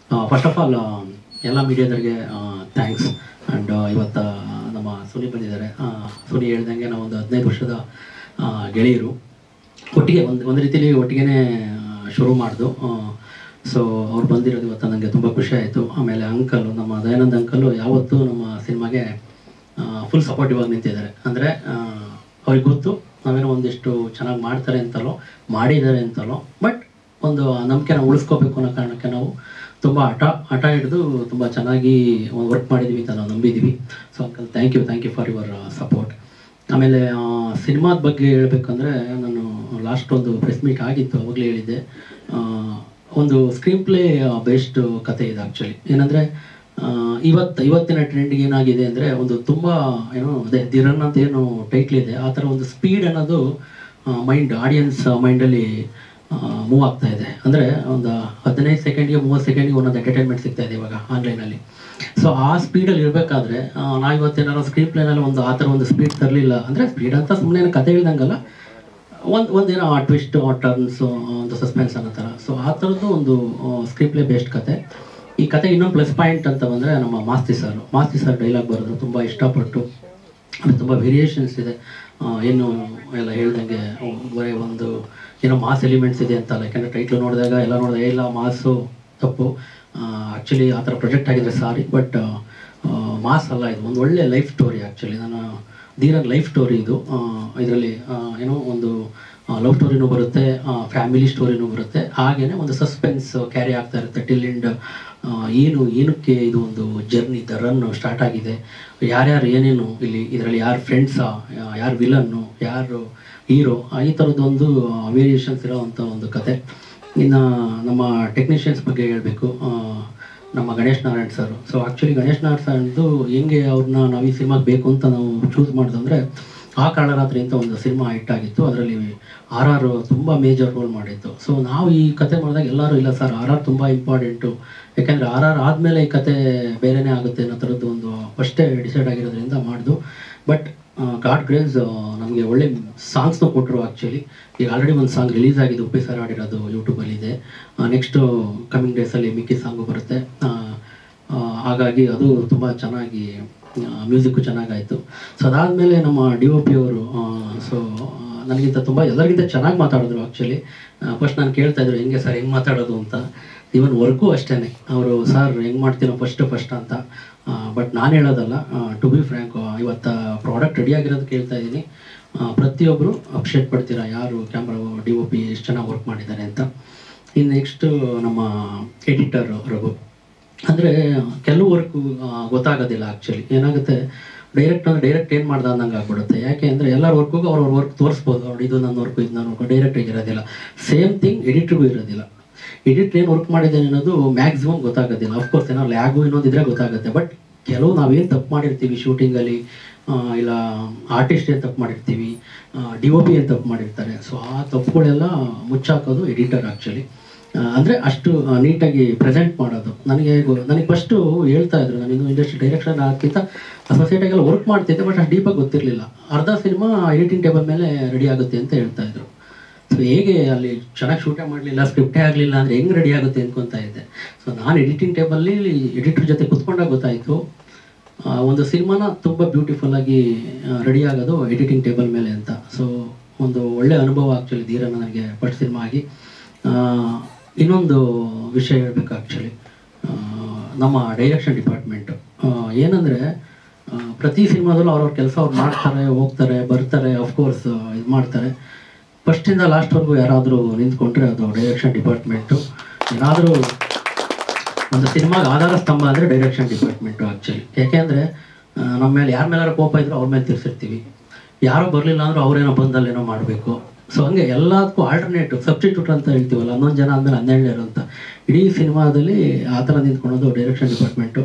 first of all ಎಲ್ಲ ಮೀಡಿಯಾದವ್ರಿಗೆ thanks and ಇವತ್ತು ನಮ್ಮ ಸುನಿ ಬಂದಿದ್ದಾರೆ ಆ, ಸುನಿ ಹೇಳ್ದಂಗೆ ನಾವು ಒಂದು ಹದಿನೈದು ವರ್ಷದ ಆ, ಗೆಳೆಯರು ಒಟ್ಟಿಗೆ ಒಂದು ಒಂದು ರೀತಿಲಿ ಒಟ್ಟಿಗೆ ಶುರು ಮಾಡ್ದು ಸೊ ಅವ್ರು ಬಂದಿರೋದು ಇವತ್ತು ನನಗೆ ತುಂಬ ಖುಷಿ ಆಯಿತು ಆಮೇಲೆ ಅಂಕಲು ನಮ್ಮ ದಯಾನಂದ್ ಅಂಕಲು ಯಾವತ್ತೂ ನಮ್ಮ ಸಿನಿಮಾಗೆ ಫುಲ್ ಸಪೋರ್ಟಿವ್ ಆಗಿ ನಿಂತಿದ್ದಾರೆ ಅಂದರೆ ಅವ್ರಿಗೆ ಗೊತ್ತು ನಾವೇನೋ ಒಂದಿಷ್ಟು ಚೆನ್ನಾಗಿ ಮಾಡ್ತಾರೆ ಅಂತಲೋ ಮಾಡಿದ್ದಾರೆ ಅಂತಲೋ ಬಟ್ ಒಂದು ನಂಬಿಕೆನ ಉಳಿಸ್ಕೋಬೇಕು ಅನ್ನೋ ಕಾರಣಕ್ಕೆ ನಾವು ತುಂಬ ಹಠ ಹಠ ಹಿಡಿದು ತುಂಬ ಚೆನ್ನಾಗಿ ವರ್ಕ್ ಮಾಡಿದ್ದೀವಿ ಅಂತ ನಾವು ನಂಬಿದ್ದೀವಿ so uncle thank you thank you for your support ಆಮೇಲೆ ಸಿನಿಮಾದ ಬಗ್ಗೆ ಹೇಳ್ಬೇಕಂದ್ರೆ ನಾನು ಲಾಸ್ಟ್ ಒಂದು ಪ್ರೆಸ್ ಮೀಟ್ ಆಗಿತ್ತು ಅವಾಗಲೇ ಹೇಳಿದ್ದೆ ಆ, ಒಂದು ಸ್ಕ್ರೀನ್ ಪ್ಲೇ ಬೆಸ್ಟ್ ಕತೆ ಇದೆ ಆ್ಯಕ್ಚುಲಿ ಏನಂದರೆ ಇವತ್ತು ಇವತ್ತಿನ ಟ್ರೆಂಡ್ಗೆ ಏನಾಗಿದೆ ಅಂದರೆ ಒಂದು ತುಂಬ ಏನೋ ಅದೇ ದಿರನ್ ಅಂತ ಏನು ಟೈಟ್ಲ್ ಇದೆ ಆ ಥರ ಒಂದು ಸ್ಪೀಡ್ ಅನ್ನೋದು ಮೈಂಡ್ ಆಡಿಯನ್ಸ್ ಮೈಂಡಲ್ಲಿ ಮೂವ್ ಆಗ್ತಾ ಇದೆ ಅಂದರೆ ಒಂದು ಹದಿನೈದು ಸೆಕೆಂಡ್ಗೆ ಮೂವತ್ತು ಸೆಕೆಂಡ್ಗೆ ಒಂದೊಂದು ಎಂಟರ್ಟೈನ್ಮೆಂಟ್ ಸಿಗ್ತಾ ಇದೆ ಇವಾಗ ಆನ್ಲೈನಲ್ಲಿ ಸೊ ಆ ಸ್ಪೀಡಲ್ಲಿ ಇರಬೇಕಾದ್ರೆ ನಾವು ಇವತ್ತೇನಾದ್ರು ಸ್ಕ್ರೀನ್ ಪ್ಲೇನಲ್ಲಿ ಒಂದು ಆ ಥರ ಒಂದು ಸ್ಪೀಡ್ ತರಲಿಲ್ಲ ಅಂದರೆ ಸ್ಪೀಡ್ ಅಂತ ಸುಮ್ಮನೆ ಕತೆ ಹೇಳ್ದಂಗಲ್ಲ ಒಂದು ಒಂದೇನೋ ಆ ಟ್ವಿಸ್ಟ್ ಆ ಟರ್ನ್ಸ್ ಒಂದು ಸಸ್ಪೆನ್ಸ್ ಅನ್ನೋ ಥರ ಸೊ ಆ ಥರದ್ದು ಒಂದು ಸ್ಕ್ರೀನ್ ಪ್ಲೇ ಬೇಸ್ಡ್ ಕತೆ ಈ ಕತೆ ಇನ್ನೊಂದು ಪ್ಲಸ್ ಪಾಯಿಂಟ್ ಅಂತ ಬಂದರೆ ನಮ್ಮ Masthi sir Masthi sir dialogue ಬರೋದು ತುಂಬ ಇಷ್ಟಪಟ್ಟು ಆಮೇಲೆ ತುಂಬ ವೇರಿಯೇಷನ್ಸ್ ಇದೆ ಆ, ಏನು ಎಲ್ಲ ಹೇಳ್ದಂಗೆ ಬರೀ ಒಂದು ಏನೋ ಮಾಸ್ ಎಲಿಮೆಂಟ್ಸ್ ಇದೆ ಅಂತಲ್ಲ ಯಾಕಂದರೆ ಟೈಟ್ಲು ನೋಡಿದಾಗ ಎಲ್ಲ ನೋಡಿದಾಗ ಇಲ್ಲ ಮಾಸು ತಪ್ಪು ಆ್ಯಕ್ಚುಲಿ ಆ ಥರ ಪ್ರೊಜೆಕ್ಟ್ ಆಗಿದ್ರೆ ಸಾರಿ ಬಟ್ ಮಾಸ್ ಅಲ್ಲ ಇದು ಒಂದು ಒಳ್ಳೆ ಲೈಫ್ ಸ್ಟೋರಿ ಆ್ಯಕ್ಚುಲಿ ನಾನು ಧೀರನ್ ಲೈಫ್ ಸ್ಟೋರಿ ಇದು ಇದರಲ್ಲಿ ಏನೋ ಒಂದು ಲವ್ ಸ್ಟೋರಿನೂ ಬರುತ್ತೆ ಫ್ಯಾಮಿಲಿ ಸ್ಟೋರಿನೂ ಬರುತ್ತೆ ಹಾಗೇನೆ ಒಂದು ಸಸ್ಪೆನ್ಸ್ ಕ್ಯಾರಿ ಆಗ್ತಾ ಇರುತ್ತೆ ಟಿಲ್ ಇಂಡ್ ಏನು ಏನಕ್ಕೆ ಇದು ಒಂದು ಜರ್ನಿ ದ ರನ್ ಸ್ಟಾರ್ಟ್ ಆಗಿದೆ ಯಾರ್ಯಾರು ಏನೇನು ಇಲ್ಲಿ ಇದರಲ್ಲಿ ಯಾರು ಫ್ರೆಂಡ್ಸಾ ಯಾರು ವಿಲನ್ನು ಯಾರು ಹೀರೋ ಈ ಥರದ್ದೊಂದು ವೇರಿಯೇಷನ್ಸ್ ಇರೋವಂಥ ಒಂದು ಕತೆ ಇನ್ನು ನಮ್ಮ ಟೆಕ್ನಿಷಿಯನ್ಸ್ ಬಗ್ಗೆ ಹೇಳಬೇಕು ನಮ್ಮ Ganesh Narayan sir so actually Ganesh Narayan ಸರ್ದು ಹೆಂಗೆ ಅವ್ರನ್ನ ನಾವು ಈ ಸಿನಿಮಾಗೆ ಬೇಕು ಅಂತ ನಾವು ಚೂಸ್ ಮಾಡಿದಂದರೆ ಆ ಕಾಳರಾತ್ರಿ ಅಂತ ಒಂದು ಸಿನಿಮಾ ಹಿಟ್ ಆಗಿತ್ತು ಅದರಲ್ಲಿ ಆರ್ ಆರ್ ತುಂಬ ಮೇಜರ್ ರೋಲ್ ಮಾಡಿತ್ತು ಸೊ ನಾವು ಈ ಕತೆ ಮಾಡಿದಾಗ ಎಲ್ಲರೂ ಇಲ್ಲ ಸರ್ ಆರ್ ಆರ್ ತುಂಬ ಇಂಪಾರ್ಟೆಂಟು ಯಾಕೆಂದರೆ ಆರ್ ಆರ್ ಆದಮೇಲೆ ಈ ಕತೆ ಬೇರೆನೇ ಆಗುತ್ತೆ ಅನ್ನೋ ಥರದ್ದು ಒಂದು ಫಸ್ಟೇ ಡಿಸೈಡ್ ಆಗಿರೋದ್ರಿಂದ ಮಾಡ್ದು ಬಟ್ ಗಾಡ್ ಗ್ರೇಸ್ ನಮಗೆ ಒಳ್ಳೆ ಸಾಂಗ್ಸ್ನ ಕೊಟ್ಟರು ಆ್ಯಕ್ಚುಲಿ ಈಗ ಆಲ್ರೆಡಿ ಒಂದು ಸಾಂಗ್ ರಿಲೀಸ್ ಆಗಿದೆ ಉಪ್ಪಿ ಸರ್ ಆಡಿರೋದು ಯೂಟ್ಯೂಬಲ್ಲಿದೆ ನೆಕ್ಸ್ಟು ಕಮಿಂಗ್ ಡೇಸಲ್ಲಿ ಮಿಕ್ಕಿ ಸಾಂಗು ಬರುತ್ತೆ ಆ, ಆ, ಹಾಗಾಗಿ ಅದು ತುಂಬ ಚೆನ್ನಾಗಿ ಮ್ಯೂಸಿಕ್ಕು ಚೆನ್ನಾಗಾಯಿತು ಸೊ ಅದಾದಮೇಲೆ ನಮ್ಮ ಡಿ ಒ ಪಿ ಅವರು ಸೊ ನನಗಿಂತ ತುಂಬ ಎಲ್ಲರಿಗಿಂತ ಚೆನ್ನಾಗಿ ಮಾತಾಡಿದ್ರು ಆ್ಯಕ್ಚುಲಿ ಫಸ್ಟ್ ನಾನು ಕೇಳ್ತಾ ಇದ್ರು ಹೆಂಗೆ ಸರ್ ಹೆಂಗೆ ಮಾತಾಡೋದು ಅಂತ ಇವನ್ ವರ್ಗೂ ಅಷ್ಟೇ ಅವರು ಸರ್ ಹೆಂಗೆ ಮಾಡ್ತೀನೋ ಫಸ್ಟ್ ಫಸ್ಟ್ ಅಂತ ಬಟ್ ನಾನು ಹೇಳೋದಲ್ಲ ಟು ಬಿ ಫ್ರ್ಯಾಂಕ್ ಇವತ್ತು ಪ್ರಾಡಕ್ಟ್ ರೆಡಿ ಆಗಿರೋದು ಕೇಳ್ತಾ ಇದ್ದೀನಿ ಪ್ರತಿಯೊಬ್ಬರು ಅಪ್ರಿಷಿಯೇಟ್ ಪಡ್ತೀರಾ ಯಾರು ಕ್ಯಾಮ್ರಾ ಡಿ ಒ ಪಿ ಎಷ್ಟು ಚೆನ್ನಾಗಿ ವರ್ಕ್ ಮಾಡಿದ್ದಾರೆ ಅಂತ ಇನ್ನು ನೆಕ್ಸ್ಟು ನಮ್ಮ ಎಡಿಟರ್ ರಘು ಅಂದರೆ ಕೆಲವು ವರ್ಕು ಗೊತ್ತಾಗೋದಿಲ್ಲ ಆ್ಯಕ್ಚುಲಿ ಏನಾಗುತ್ತೆ ಡೈರೆಕ್ಟ್ ಅಂದರೆ ಡೈರೆಕ್ಟ್ ಏನು ಮಾಡ್ದ ಅನ್ನಂಗೆ ಆಗ್ಬಿಡುತ್ತೆ ಯಾಕೆ ಅಂದರೆ ಎಲ್ಲರ ವರ್ಕಿಗೂ ಅವ್ರ ವರ್ಕ್ ತೋರಿಸ್ಬೋದು ಅವ್ರು ಇದು ನನ್ನ ವರ್ಕು ಇದು ನನ್ನ ವರ್ಕು ಡೈರೆಕ್ಟ್ರಿಗೆ ಇರೋದಿಲ್ಲ ಸೇಮ್ ಥಿಂಗ್ ಎಡಿಟ್ರಿಗೂ ಇರೋದಿಲ್ಲ ಎಡಿಟ್ ಏನು ವರ್ಕ್ ಮಾಡಿದ್ದೇನೆ ಅನ್ನೋದು ಮ್ಯಾಕ್ಸಿಮಮ್ ಗೊತ್ತಾಗೋದಿಲ್ಲ ಅಫ್ಕೋರ್ಸ್ ಏನೋ ಲ್ಯಾಗು ಇನ್ನೊಂದಿದ್ರೆ ಗೊತ್ತಾಗುತ್ತೆ ಬಟ್ ಕೆಲವು ನಾವೇನು ತಪ್ಪು ಮಾಡಿರ್ತೀವಿ ಶೂಟಿಂಗಲ್ಲಿ ಇಲ್ಲ ಆರ್ಟಿಸ್ಟ್ ಏನು ತಪ್ಪು ಮಾಡಿರ್ತೀವಿ ಡಿ ಒ ಪಿ ಏನು ತಪ್ಪು ಮಾಡಿರ್ತಾರೆ ಸೊ ಆ ತಪ್ಪುಗಳೆಲ್ಲ ಮುಚ್ಚಾಕೋದು ಎಡಿಟರ್ ಆ್ಯಕ್ಚುಲಿ ಅಂದರೆ ಅಷ್ಟು ನೀಟಾಗಿ ಪ್ರೆಸೆಂಟ್ ಮಾಡೋದು ನನಗೆ ಗೊ- ನನಗೆ ಫಸ್ಟು ಹೇಳ್ತಾ ಇದ್ರು ನಾನು ಇನ್ನು ಇಂಡಸ್ಟ್ರಿ ಡೈರೆಕ್ಷನ್ ಆಗ್ತಿದ್ದ ಅಸೋಸಿಯೇಟಾಗೆಲ್ಲ ವರ್ಕ್ ಮಾಡ್ತಿದ್ದೆ ಬಟ್ ಅಷ್ಟು ಡೀಪಾಗಿ ಗೊತ್ತಿರಲಿಲ್ಲ ಅರ್ಧ ಸಿನಿಮಾ ಎಡಿಟಿಂಗ್ ಟೇಬಲ್ ಮೇಲೆ ರೆಡಿ ಆಗುತ್ತೆ ಅಂತ ಹೇಳ್ತಾ ಇದ್ರು ಸೊ ಹೇಗೆ ಅಲ್ಲಿ ಚೆನ್ನಾಗಿ ಶೂಟೇ ಮಾಡಲಿಲ್ಲ ಸ್ಕ್ರಿಪ್ಟೇ ಆಗಲಿಲ್ಲ ಅಂದರೆ ಹೆಂಗೆ ರೆಡಿ ಆಗುತ್ತೆ ಅನ್ಕೊತಾ ಇದ್ದೆ ಸೊ ನಾನು ಎಡಿಟಿಂಗ್ ಟೇಬಲ್ಲಿ ಎಡಿಟರ್ ಜೊತೆ ಕುತ್ಕೊಂಡಾಗ ಗೊತ್ತಾಯಿತು ಆ, ಒಂದು ಸಿನಿಮಾನ ತುಂಬ ಬ್ಯೂಟಿಫುಲ್ ಆಗಿ ರೆಡಿ ಆಗೋದು ಎಡಿಟಿಂಗ್ ಟೇಬಲ್ ಮೇಲೆ ಅಂತ ಸೊ ಒಂದು ಒಳ್ಳೆ ಅನುಭವ ಆ್ಯಕ್ಚುಲಿ ಧೀರನ ನನಗೆ ಫಸ್ಟ್ ಸಿನಿಮಾ ಆಗಿ ಆ, ಇನ್ನೊಂದು ವಿಷಯ ಹೇಳಬೇಕು ಆ್ಯಕ್ಚುಲಿ ನಮ್ಮ ಡೈರೆಕ್ಷನ್ ಡಿಪಾರ್ಟ್ಮೆಂಟು ಏನಂದರೆ ಪ್ರತಿ ಸಿನಿಮಾದಲ್ಲೂ ಅವ್ರವ್ರ ಕೆಲಸ ಅವ್ರು ಮಾಡ್ತಾರೆ ಹೋಗ್ತಾರೆ ಬರ್ತಾರೆ ಅಫ್ಕೋರ್ಸ್ ಇದು ಮಾಡ್ತಾರೆ ಫಸ್ಟಿಂದ ಲಾಸ್ಟ್ವರೆಗೂ ಯಾರಾದರೂ ನಿಂತ್ಕೊಂಡ್ರೆ ಅದು ಡೈರೆಕ್ಷನ್ ಡಿಪಾರ್ಟ್ಮೆಂಟು ಏನಾದರೂ ಒಂದು ಸಿನಿಮಾಗೆ ಆಧಾರ ಸ್ತಂಭ ಅಂದರೆ ಡೈರೆಕ್ಷನ್ ಡಿಪಾರ್ಟ್ಮೆಂಟು ಆ್ಯಕ್ಚುಲಿ ಯಾಕೆಂದರೆ ನಮ್ಮ ಮೇಲೆ ಯಾರ ಮೇಲಾರ ಕೋಪ ಇದ್ರೂ ಅವ್ರ ಮೇಲೆ ತಿರ್ಸಿರ್ತೀವಿ ಯಾರೋ ಬರಲಿಲ್ಲ ಅಂದ್ರೂ ಅವ್ರೇನೋ ಬಂದಲ್ಲೇನೋ ಮಾಡಬೇಕು ಸೊ ಹಂಗೆ ಎಲ್ಲದಕ್ಕೂ ಆಲ್ಟರ್ನೇಟಿವ್ ಸಬ್ಸ್ಟಿಟ್ಯೂಟ್ ಅಂತ ಹೇಳ್ತೀವಲ್ಲ ಹನ್ನೊಂದು ಜನ ಆದಮೇಲೆ ಹನ್ನೆರಡು ಇರೋ ಅಂತ ಇಡೀ ಸಿನಿಮಾದಲ್ಲಿ ಆ ಥರ ನಿಂತ್ಕೊಳೋದು ಡೈರೆಕ್ಷನ್ ಡಿಪಾರ್ಟ್ಮೆಂಟು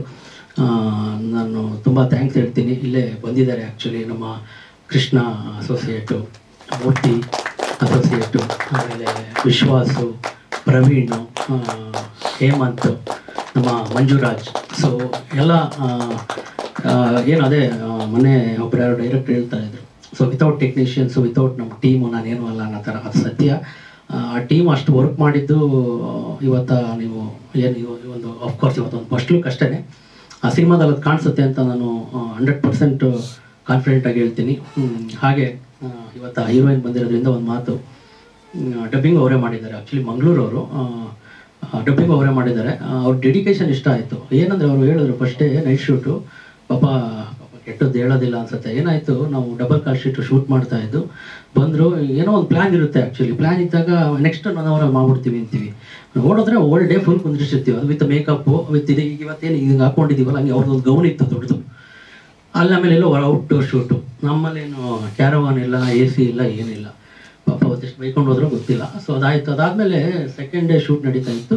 ನಾನು ತುಂಬ ಥ್ಯಾಂಕ್ಸ್ ಹೇಳ್ತೀನಿ ಇಲ್ಲೇ ಬಂದಿದ್ದಾರೆ ಆ್ಯಕ್ಚುಲಿ ನಮ್ಮ ಕೃಷ್ಣ ಅಸೋಸಿಯೇಟು ಮೂರ್ತಿ ಅಸೋಸಿಯೇಟು ಆಮೇಲೆ ವಿಶ್ವಾಸು ಪ್ರವೀಣು ಆ, ಹೇಮಂತ್ ನಮ್ಮ ಮಂಜುರಾಜ್ ಸೊ ಎಲ್ಲ ಆ, ಆ, ಏನು ಅದೇ ಆ, ಮೊನ್ನೆ ಒಬ್ಬರು ಯಾರೋ ಡೈರೆಕ್ಟರ್ ಹೇಳ್ತಾ ಇದ್ರು ಸೊ ವಿತೌಟ್ ಟೆಕ್ನಿಷಿಯನ್ಸು ವಿತೌಟ್ ನಮ್ಮ ಟೀಮು ನಾನೇನು ಅಲ್ಲ ಅನ್ನೋ ಥರ ಅದು ಸತ್ಯ ಆ ಟೀಮ್ ಅಷ್ಟು ವರ್ಕ್ ಮಾಡಿದ್ದು ಇವತ್ತ ನೀವು ಏನು ಇವ- ಈ ಒಂದು ಅಫ್ಕೋರ್ಸ್ ಇವತ್ತು ಒಂದು ಫಸ್ಟ್ ಲುಕ್ ಅಷ್ಟೇ ಆ ಸಿನಿಮಾದಲ್ಲಿ ಅದು ಕಾಣಿಸುತ್ತೆ ಅಂತ ನಾನು ಹಂಡ್ರೆಡ್ ಪರ್ಸೆಂಟ್ ಕಾನ್ಫಿಡೆಂಟ್ ಆಗಿ ಹೇಳ್ತೀನಿ ಹ್ಮ್, ಹಾಗೆ ಆ, ಇವತ್ತು ಹೀರೋಯಿನ್ ಬಂದಿರೋದ್ರಿಂದ ಒಂದು ಮಾತು ಡಬ್ಬಿಂಗ್ ಅವರೇ ಮಾಡಿದ್ದಾರೆ ಆ್ಯಕ್ಚುಲಿ ಮಂಗಳೂರವರು ಡಬ್ಬಿಂಗ್ ಅವರೇ ಮಾಡಿದ್ದಾರೆ ಆ, ಅವ್ರ ಡೆಡಿಕೇಶನ್ ಇಷ್ಟ ಆಯಿತು ಏನಂದ್ರೆ ಅವರು ಹೇಳಿದ್ರು ಫಸ್ಟೇ ನೈಟ್ ಶೂಟು ಪಾಪ ಪಾಪ ಕೆಟ್ಟದ್ದು ಹೇಳೋದಿಲ್ಲ ಅನ್ಸುತ್ತೆ ಏನಾಯಿತು ನಾವು ಡಬಲ್ ಕಾಲ್ ಶೀಟ್ ಶೂಟ್ ಮಾಡ್ತಾ ಇದ್ದು ಬಂದರು ಏನೋ ಒಂದು ಪ್ಲ್ಯಾನ್ ಇರುತ್ತೆ ಆ್ಯಕ್ಚುಲಿ ಪ್ಲ್ಯಾನ್ ಇದ್ದಾಗ ನೆಕ್ಸ್ಟ್ ಒನ್ ಅವರ್ ಮಾಡ್ಬಿಡ್ತೀವಿ ಅಂತೀವಿ ನೋಡಿದ್ರೆ ಓಲ್ಡ್ ಡೇ ಫುಲ್ ಕುಂದಿರ್ಸಿರ್ತೀವಿ ಅದು ವಿತ್ ಮೇಕಪ್ಪು ವಿತ್ ಇದು ಈಗ ಇವತ್ತೇನು ಹಿಂಗೆ ಹಾಕೊಂಡಿದ್ದೀವಲ್ಲ ಹಂಗೆ ಅವ್ರದ್ದೊಂದು ಗೌನ್ ಇತ್ತು ದೊಡ್ಡದು ಅಲ್ಲಿ ಆಮೇಲೆ ಎಲ್ಲೋ ಔಟ್ಡೋರ್ ಶೂಟು ನಮ್ಮಲ್ಲೇನು ಕ್ಯಾರವಾನ್ ಇಲ್ಲ ಎ ಸಿ ಇಲ್ಲ ಏನಿಲ್ಲ ಪಾಪ ಅವತ್ತೆಷ್ಟು ಬೈಕೊಂಡು ಹೋದ್ರೂ ಗೊತ್ತಿಲ್ಲ ಸೊ ಅದಾಯ್ತು ಅದಾದಮೇಲೆ ಸೆಕೆಂಡ್ ಡೇ ಶೂಟ್ ನಡೀತಾ ಇತ್ತು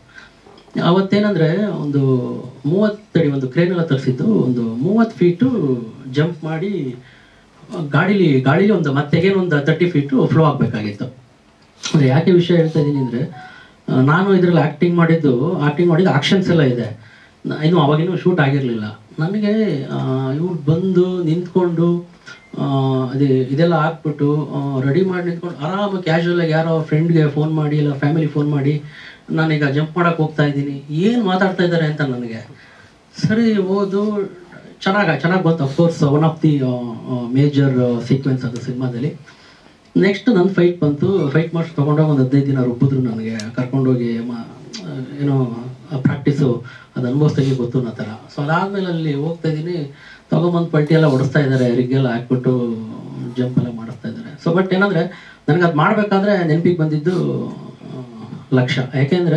ಅವತ್ತೇನಂದರೆ ಒಂದು ಮೂವತ್ತಡಿ ಒಂದು ಕ್ರೇನೆಲ್ಲ ತರಿಸಿದ್ದು ಒಂದು ಮೂವತ್ತು ಫೀಟು ಜಂಪ್ ಮಾಡಿ ಗಾಡೀಲಿ ಗಾಡೀಲಿ ಒಂದು ಮತ್ತೆಗೇನು ಒಂದು ತರ್ಟಿ ಫೀಟು ಫ್ಲೋ ಆಗಬೇಕಾಗಿತ್ತು ಅಂದರೆ ಯಾಕೆ ವಿಷಯ ಹೇಳ್ತಾ ಇದ್ದೀನಿ ಅಂದರೆ ನಾನು ಇದರಲ್ಲಿ ಆ್ಯಕ್ಟಿಂಗ್ ಮಾಡಿದ್ದು ಆ್ಯಕ್ಟಿಂಗ್ ಮಾಡಿದ್ದು ಆಕ್ಷನ್ಸ್ ಎಲ್ಲ ಇದೆ ನ- ಇನ್ನು ಅವಾಗಿನ್ನೂ ಶೂಟ್ ಆಗಿರಲಿಲ್ಲ ನನಗೆ ಇವ್ರು ಬಂದು ನಿಂತ್ಕೊಂಡು ಆ, ಅದೇ ಇದೆಲ್ಲ ಹಾಕ್ಬಿಟ್ಟು ರೆಡಿ ಮಾಡಿ ನಿಂತ್ಕೊಂಡು ಆರಾಮಾಗಿ ಕ್ಯಾಶುವಲಾಗಿ ಯಾರೋ ಫ್ರೆಂಡ್ಗೆ ಫೋನ್ ಮಾಡಿ ಇಲ್ಲ ಫ್ಯಾಮಿಲಿ ಫೋನ್ ಮಾಡಿ ನಾನೀಗ ಜಂಪ್ ಮಾಡೋಕೆ ಹೋಗ್ತಾ ಇದ್ದೀನಿ ಏನು ಮಾತಾಡ್ತಾ ಇದ್ದಾರೆ ಅಂತ ನನಗೆ ಸರಿ ಓದು ಚೆನ್ನಾಗಿ ಚೆನ್ನಾಗಿ ಬಂತು of course one of the major sequence ಅದು ಸಿನಿಮಾದಲ್ಲಿ ನೆಕ್ಸ್ಟ್ ನನ್ನ ಫೈಟ್ ಬಂತು ಫೈಟ್ ಮಾರ್ಕ್ಸ್ ತೊಗೊಂಡೋಗಿ ಒಂದು ಹದಿನೈದು ದಿನ ರುಬ್ಬಿದ್ರು ನನಗೆ ಕರ್ಕೊಂಡೋಗಿ ಮ- ಏನೋ ಪ್ರಾಕ್ಟೀಸು ಅದು ಅನುಭವಿಸ್ದಂಗೆ ಗೊತ್ತು ಅನ್ನೋ ಥರ ಸೊ ಅದಾದಮೇಲೆ ಅಲ್ಲಿ ಹೋಗ್ತಾ ಇದ್ದೀನಿ ತೊಗೊಂಬಂದು ಪಲ್ಟಿ ಎಲ್ಲ ಹೊಡಿಸ್ತಾ ಇದ್ದಾರೆ ರಿಗ್ಗೆಲ್ಲ ಹಾಕ್ಬಿಟ್ಟು ಜಂಪ್ ಎಲ್ಲ ಮಾಡಿಸ್ತಾ ಇದ್ದಾರೆ ಸೊ ಬಟ್ ಏನಂದರೆ ನನಗೆ ಅದು ಮಾಡಬೇಕಾದ್ರೆ ನೆನಪಿಗೆ ಬಂದಿದ್ದು ಆ, ಲಕ್ಷ್ಯ ಯಾಕೆಂದರೆ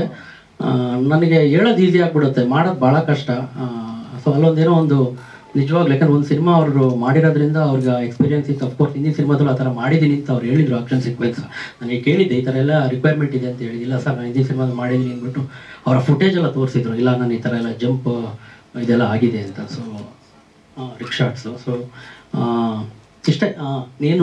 ನನಗೆ ಹೇಳೋದು ಈಸಿ ಆಗ್ಬಿಡುತ್ತೆ ಮಾಡೋದು ಭಾಳ ಕಷ್ಟ ಸೊ ಅಲ್ಲೊಂದೇನೋ ಒಂದು ನಿಜವಾಗ್ಲೂ ಯಾಕಂದ್ರೆ ಒಂದು ಸಿನಿಮಾ ಅವರು ಮಾಡಿರೋದ್ರಿಂದ ಅವ್ರಿಗೆ ಎಕ್ಸ್ಪೀರಿಯನ್ಸ್ ಇತ್ತು ಅಫ್ಕೋರ್ಸ್ ಹಿಂದಿನ ಸಿನಿಮಾದಲ್ಲಿ ಆ ಥರ ಮಾಡಿದ್ದೀನಿ ಅಂತ ಅವ್ರು ಹೇಳಿದ್ರು ಆಕ್ಷನ್ ಸೀಕ್ವೆನ್ಸ್ ನನಗೆ ಕೇಳಿದ್ದೆ ಈ ಥರ ಎಲ್ಲ ರಿಕ್ವೈರ್ಮೆಂಟ್ ಇದೆ ಅಂತ ಹೇಳಿ ಇಲ್ಲ ಸರ್ ನಾನು ಹಿಂದಿನ ಸಿನಿಮಾದಲ್ಲಿ ಮಾಡಿದ್ದೀನಿ ಅಂದ್ಬಿಟ್ಟು ಅವರ ಫುಟೇಜ್ ಎಲ್ಲ ತೋರಿಸಿದ್ರು ಇಲ್ಲ ನಾನು ಈ ಥರ ಎಲ್ಲ ಜಂಪ್ ಇದೆಲ್ಲ ಆಗಿದೆ ಅಂತ ಸೊ ರಿಕ್ಷಾಟ್ಸು ಸೊ ಇಷ್ಟೇ ಆ, ನೀನು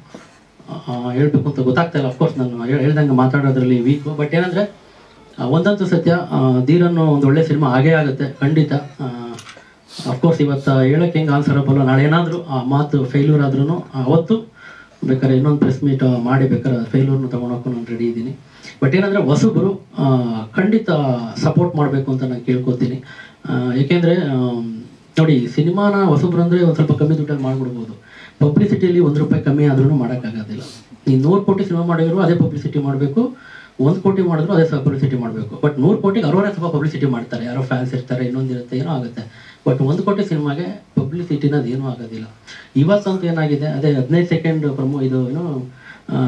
ಹೇಳಬೇಕು ಅಂತ ಗೊತ್ತಾಗ್ತಾ ಇಲ್ಲ ಅಫ್ಕೋರ್ಸ್ ನಾನು ಹೇಳ್- ಹೇಳ್ದಂಗೆ ಮಾತಾಡೋದ್ರಲ್ಲಿ ವೀಕು ಬಟ್ ಏನಂದರೆ ಒಂದಂತೂ ಸತ್ಯ ಆ, ಧೀರನ್ನು ಒಂದು ಒಳ್ಳೆ ಸಿನಿಮಾ ಆಗೇ ಆಗುತ್ತೆ ಖಂಡಿತ ಅಫ್ಕೋರ್ಸ್ ಇವತ್ತು ಹೇಳೋಕ್ಕೆ ಹೆಂಗೆ ಆನ್ಸರಬಲ್ಲ ನಾಳೆ ಏನಾದರೂ ಆ ಮಾತು ಫೇಲ್ಯೂರ್ ಆದ್ರೂ ಅವತ್ತು ಬೇಕಾದ್ರೆ ಇನ್ನೊಂದು ಪ್ರೆಸ್ ಮೀಟ್ ಮಾಡಿ ಬೇಕಾದ್ರೆ ಫೇಲ್ಯೂರ್ನ ತೊಗೊಂಡೋಗಕ್ಕೆ ನಾನು ರೆಡಿ ಇದ್ದೀನಿ ಬಟ್ ಏನಂದರೆ ಹೊಸಬರು ಆ, ಖಂಡಿತ ಸಪೋರ್ಟ್ ಮಾಡಬೇಕು ಅಂತ ನಾನು ಕೇಳ್ಕೊತೀನಿ ಆ, ಏಕೆಂದರೆ ಆಮ್, ನೋಡಿ ಸಿನಿಮಾನ ಹೊಸಬ್ರು ಅಂದರೆ ಒಂದು ಸ್ವಲ್ಪ ಕಮ್ಮಿ ದುಡ್ಡಲ್ಲಿ ಮಾಡ್ಬಿಡ್ಬೋದು ಪಬ್ಲಿಸಿಟಿಯಲ್ಲಿ ಒಂದು ರೂಪಾಯಿ ಕಮ್ಮಿ ಆದ್ರೂ ಮಾಡೋಕ್ಕಾಗೋದಿಲ್ಲ ನೀವು ನೂರು ಕೋಟಿ ಸಿನಿಮಾ ಮಾಡಿದ್ರು ಅದೇ ಪಬ್ಲಿಸಿಟಿ ಮಾಡಬೇಕು ಒಂದು ಕೋಟಿ ಮಾಡಿದ್ರು ಅದೇ ಸ್ವಲ್ಪ ಪಬ್ಲಿಸಿಟಿ ಮಾಡಬೇಕು ಬಟ್ ನೂರು ಕೋಟಿಗೆ ಅವರವರೇ ಸ್ವಲ್ಪ ಪಬ್ಲಿಸಿಟಿ ಮಾಡ್ತಾರೆ ಯಾರೋ ಫ್ಯಾನ್ಸ್ ಇರ್ತಾರೆ ಇನ್ನೊಂದು ಇರುತ್ತೆ ಏನೋ ಆಗುತ್ತೆ ಬಟ್ ಒಂದು ಕೋಟಿ ಸಿನಿಮಾಗೆ ಪಬ್ಲಿಸಿಟಿನ ಏನೂ ಆಗೋದಿಲ್ಲ ಇವತ್ತಂತೂ ಏನಾಗಿದೆ ಅದೇ ಹದಿನೈದು ಸೆಕೆಂಡ್ ಪ್ರಮೋ ಇದು ಏನು ಆ,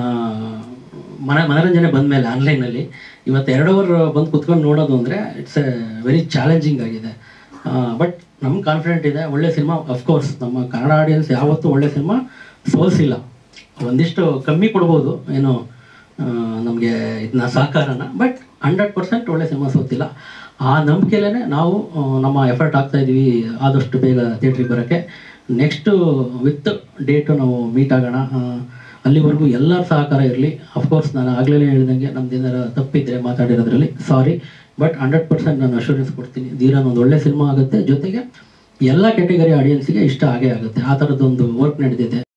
ಮನ ಮನರಂಜನೆ ಬಂದ ಮೇಲೆ ಆನ್ಲೈನಲ್ಲಿ ಇವತ್ತು ಎರಡು ಅವರ್ ಬಂದು ಕುತ್ಕೊಂಡು ನೋಡೋದು ಅಂದರೆ ಇಟ್ಸ್ ಎ ವೆರಿ ಚಾಲೆಂಜಿಂಗ್ ಆಗಿದೆ ಬಟ್ ನಮ್ಗೆ ಕಾನ್ಫಿಡೆಂಟ್ ಇದೆ ಒಳ್ಳೆ ಸಿನಿಮಾ ಅಫ್ಕೋರ್ಸ್ ನಮ್ಮ ಕನ್ನಡ ಆಡಿಯನ್ಸ್ ಯಾವತ್ತೂ ಒಳ್ಳೆ ಸಿನಿಮಾ ಸೋಲ್ಸಿಲ್ಲ ಒಂದಿಷ್ಟು ಕಮ್ಮಿ ಕೊಡ್ಬೋದು ಏನು ನಮಗೆ ಇದನ್ನ ಸಹಕಾರನ ಬಟ್ ಹಂಡ್ರೆಡ್ ಪರ್ಸೆಂಟ್ ಒಳ್ಳೆ ಸಿನಿಮಾ ಸೋತಿಲ್ಲ ಆ ನಂಬಿಕೆಲೇ ನಾವು ಆ, ನಮ್ಮ ಎಫರ್ಟ್ ಆಗ್ತಾ ಇದೀವಿ ಆದಷ್ಟು ಬೇಗ ಥಿಯೇಟ್ರಿಗೆ ಬರೋಕ್ಕೆ ನೆಕ್ಸ್ಟು ವಿತ್ ಡೇಟು ನಾವು ಮೀಟ್ ಆಗೋಣ ಆ, ಅಲ್ಲಿವರೆಗೂ ಎಲ್ಲರ ಸಹಕಾರ ಇರಲಿ ಅಫ್ಕೋರ್ಸ್ ನಾನು ಆಗಲೇ ಹೇಳಿದಂಗೆ ನಮ್ದು ಏನಾರ ತಪ್ಪಿದ್ರೆ ಮಾತಾಡಿರೋದ್ರಲ್ಲಿ ಸಾರಿ ಬಟ್ ಹಂಡ್ರೆಡ್ ಪರ್ಸೆಂಟ್ ನಾನು ಅಶೂರೆನ್ಸ್ ಕೊಡ್ತೀನಿ ಧೀರನ್ ಒಂದು ಒಳ್ಳೆ ಸಿನಿಮಾ ಆಗುತ್ತೆ ಜೊತೆಗೆ ಎಲ್ಲ ಕ್ಯಾಟಗರಿ ಆಡಿಯನ್ಸಿಗೆ ಇಷ್ಟ ಆಗೇ ಆಗುತ್ತೆ ಆ ಥರದ್ದೊಂದು ವರ್ಕ್ ನಡೆದಿದೆ